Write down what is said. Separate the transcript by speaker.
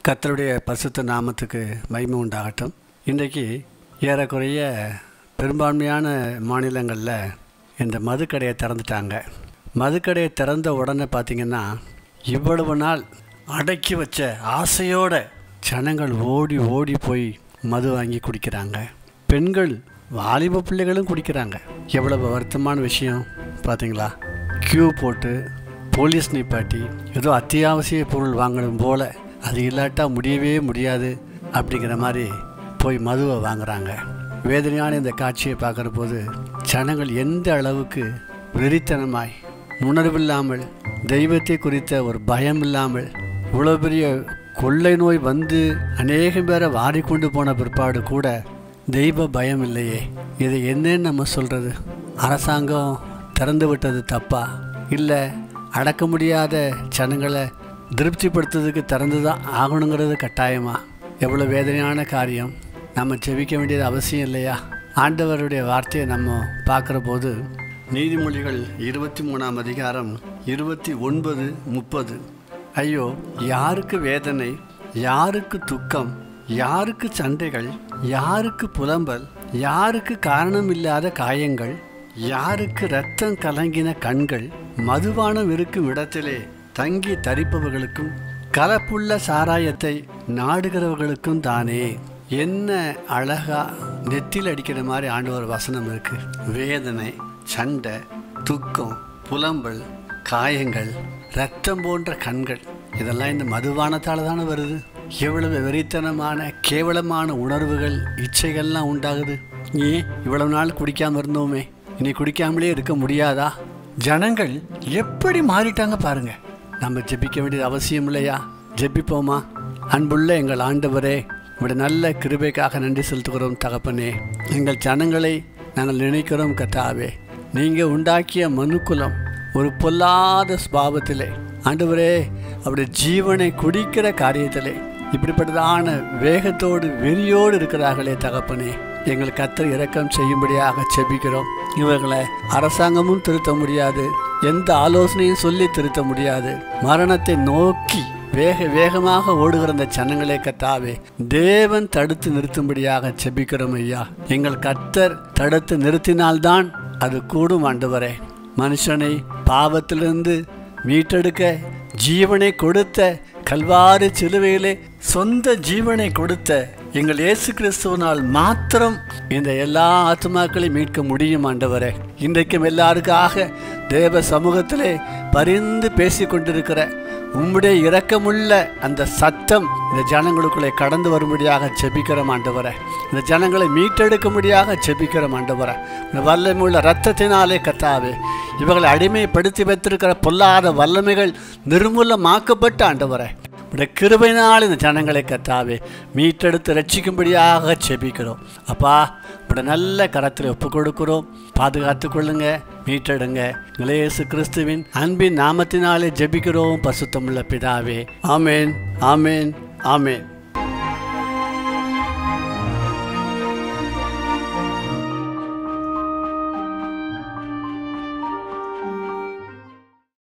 Speaker 1: கர்த்தருடைய பரிசுத்த நாமத்துக்கு மகிமை உண்டாகட்டும் இன்றைக்கு ஏறக்குறைய பெரும்பான்மையான மாநிலங்களில் இந்த மதுக்கடையை திறந்துட்டாங்க மதுக்கடையை திறந்த உடனே பார்த்திங்கன்னா இவ்வளவு நாள் அடக்கி வச்ச ஆசையோட ஜனங்கள் ஓடி ஓடி போய் மது வாங்கி குடிக்கிறாங்க பெண்கள் வாலிப பிள்ளைகளும் குடிக்கிறாங்க எவ்வளவு வருத்தமான விஷயம் பார்த்தீங்களா க்யூ போட்டு போலீஸ் நிப்பாட்டி ஏதோ அத்தியாவசிய பொருள் வாங்கணும் போல அது இல்லாட்டா முடியவே முடியாது அப்படிங்கிற மாதிரி போய் மதுவை வாங்குறாங்க வேதனையான இந்த காட்சியை பார்க்குற போது ஜனங்கள் எந்த அளவுக்கு வெறித்தனமாய் உணர்வில்லாமல் தெய்வத்தை குறித்த ஒரு பயம் இல்லாமல் இவ்வளோ பெரிய கொள்ளை நோய் வந்து அநேகம் பேரை வாரிக்கொண்டு போன பிற்பாடு கூட தெய்வ பயம் இல்லையே இதை என்னன்னு நம்ம சொல்கிறது அரசாங்கம் திறந்து விட்டது தப்பா இல்லை அடக்க முடியாத ஜனங்களை திருப்திப்படுத்துறதுக்கு திறந்து தான் ஆகணுங்கிறது கட்டாயமா எவ்வளோ வேதனையான காரியம் நம்ம ஜெபிக்க வேண்டியது அவசியம் இல்லையா ஆண்டவருடைய வார்த்தையை நம்ம பார்க்குற போது நீதிமொழிகள் இருபத்தி மூணாம் அதிகாரம் இருபத்தி ஒன்பது முப்பது ஐயோ யாருக்கு வேதனை யாருக்கு துக்கம் யாருக்கு சண்டைகள் யாருக்கு புலம்பல் யாருக்கு காரணம் இல்லாத காயங்கள் யாருக்கு ரத்தம் கலங்கின கண்கள் மதுபானம் இருக்கும் இடத்திலே தங்கி தரிப்பவர்களுக்கும் கலப்புள்ள சாராயத்தை நாடுகிறவர்களுக்கும் தானே என்ன அழகா நெத்தியில் அடிக்கிற மாதிரி ஆண்டவர் வசனம் இருக்கு வேதனை சண்டை துக்கம் புலம்பல் காயங்கள் ரத்தம் போன்ற கண்கள் இதெல்லாம் இந்த மதுபானத்தால் தானே வருது எவ்வளவு வெறித்தனமான கேவலமான உணர்வுகள் இச்சைகள்லாம் உண்டாகுது ஏன் இவ்வளவு நாள் குடிக்காம இருந்தோமே இனி குடிக்காமலே இருக்க முடியாதா ஜனங்கள் எப்படி மாறிட்டாங்க பாருங்க நம்ம ஜெபிக்க வேண்டியது அவசியம் இல்லையா ஜெபிப்போமா அன்புள்ள எங்கள் ஆண்டவரே உங்களுடைய நல்ல கிருபைக்காக நன்றி செலுத்துகிறோம் தகப்பனே எங்கள் ஜனங்களை நாங்கள் நினைக்கிறோம் கத்தாவே நீங்கள் உண்டாக்கிய மனுக்குலம் ஒரு பொல்லாத ஸ்பாவத்திலே ஆண்டவரே அவருடைய ஜீவனை குடிக்கிற காரியத்திலே இப்படிப்பட்டதான வேகத்தோடு வெறியோடு இருக்கிறார்களே தகப்பனே எங்கள் கத்தர் இரக்கம் செய்யும்படியாக செபிக்கிறோம் இவர்களை அரசாங்கமும் திருத்த முடியாது எந்த ஆலோசனையும் சொல்லி திருத்த முடியாது மரணத்தை நோக்கி வேக வேகமாக ஓடுகிற அந்த ஜனங்களே கத்தாவே தேவன் தடுத்து நிறுத்தும்படியாக செபிக்கிறோம் ஐயா எங்கள் கத்தர் தடுத்து நிறுத்தினால்தான் அது கூடும் ஆண்டவரே மனுஷனை பாவத்திலிருந்து மீட்டெடுக்க ஜீவனை கொடுத்த கல்வாரி சிலுவையிலே சொந்த ஜீவனை கொடுத்த எங்கள் இயேசு கிறிஸ்துவனால் மாத்திரம் இந்த எல்லா ஆத்மாக்களையும் மீட்க முடியும் ஆண்டவரே இன்றைக்கும் எல்லாருக்காக தேவ சமூகத்திலே பரிந்து பேசி கொண்டிருக்கிற உம்முடைய இரக்கமுள்ள அந்த சத்தம் இந்த ஜனங்களுக்குள்ளே கடந்து வரும்படியாக செபிக்கிறோம் ஆண்டவரை இந்த ஜனங்களை மீட்டெடுக்கும்படியாக செபிக்கிறோம் ஆண்டவரை இந்த வல்லமையுள்ள ரத்தத்தினாலே கத்தாவே இவர்களை அடிமைப்படுத்தி வைத்திருக்கிற பொல்லாத வல்லமைகள் நிர்மூலமாக்கப்பட்ட ஆண்டவரை உடைய கிருபையினால் இந்த ஜனங்களை கத்தாவே மீட்டெடுத்து ரட்சிக்கும்படியாக செபிக்கிறோம் அப்பா உடைய நல்ல கரத்தில் ஒப்பு கொடுக்கிறோம் பாதுகாத்து கொள்ளுங்க மீட்டெடுங்க இளையசு கிறிஸ்துவின் அன்பின் நாமத்தினாலே ஜெபிக்கிறோம் பசுத்தமுள்ள பிதாவே ஆமேன் ஆமேன் ஆமேன்